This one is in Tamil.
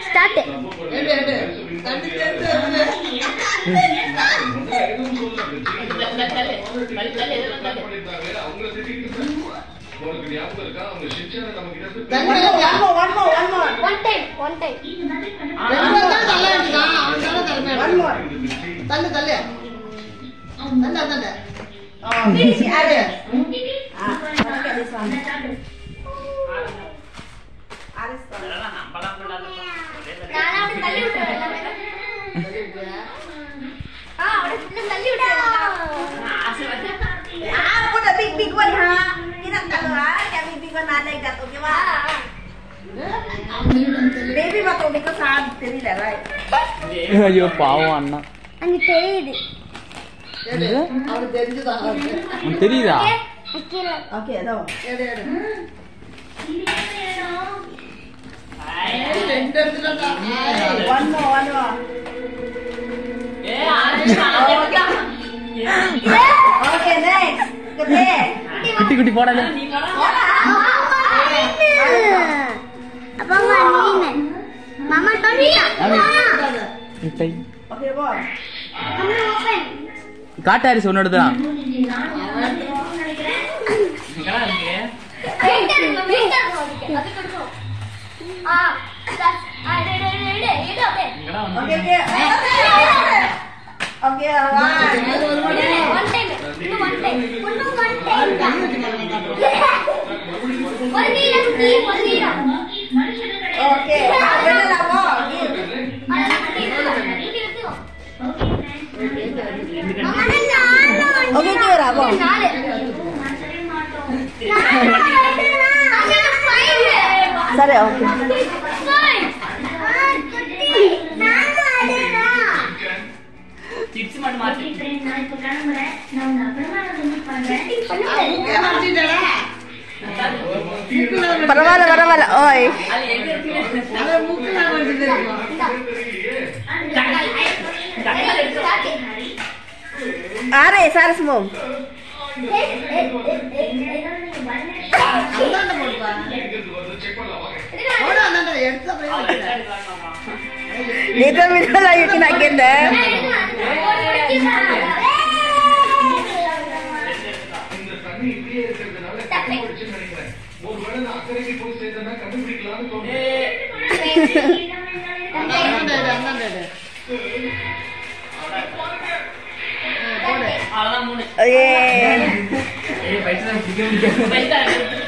ஸ்டார்ட் எடு எடு தண்ணி சேர்த்து எடு. தண்ணி சேர்த்து one more, one more, one more. One time one time ரெண்டு பேர் தான் தலை அடிக்கலாம். அவன் தானே தலைமை One more. தள்ளு தள்ளு தள்ளு தள்ளு Oh, finish. Ada. Ah, look at this one. Aris one. நானா அவனை தள்ளி விட்டுறேன் ஆ அவனை ஃபுல்லா தள்ளி விட்டுறேன் Ah, put the big big one, ha. Tidak tahu, ha. Yang big big one ada yang jatuh ke mana? Baby waktu big saat தெரியல, right? ஐயோ பாவம் அண்ணா அங்க தெரியுது எடு அவனுக்கு தெரிஞ்சுதான் அவனுக்கு. உனக்கு தெரியுதா கீழே Okay, dah. எடு எடு ஏய், ரெண்டு எடுத்துட்டா One more, one more. Okay, next. Gede. குட்டி குட்டி போடாது அப்பா மீன் மாமா தம்பியா முட்டை Okay, boy. கம்மியா ஓபன் காட்டாரிசி ஒன்னோட தான் வெயிட்டர் வெயிட்டர் அது கொடுக்கும் ஆ தஸ் ஆ டே டே டே டே இது அப்படியே Okay, okay. Okay, one. One time இன்னும் ஒன் டைம் இன்னும் ஒன் டைம் ஒரு நீளம் கீ ஒரு நீளம் Okay. Benar lah, boy. Give. Okay, kira, boy. Sorry, okay. Chips மட்டும் மாத்தி பரவாயில்ல பரவாயில்ல ஓய் அவன் மூக்குல வந்து தெரியும் ஆரே சார் சுமம் அந்தாண்ட போடுப்பா போடு அந்தாண்ட எடுத்து அப்படியே வைக்கிறேன். Dito minta lagi kinaganda. அந்தாண்ட எடு அந்தாண்ட எடு அதெல்லாம் மூணு Oye. ஏய் பைசா பிடிக்க முடியாது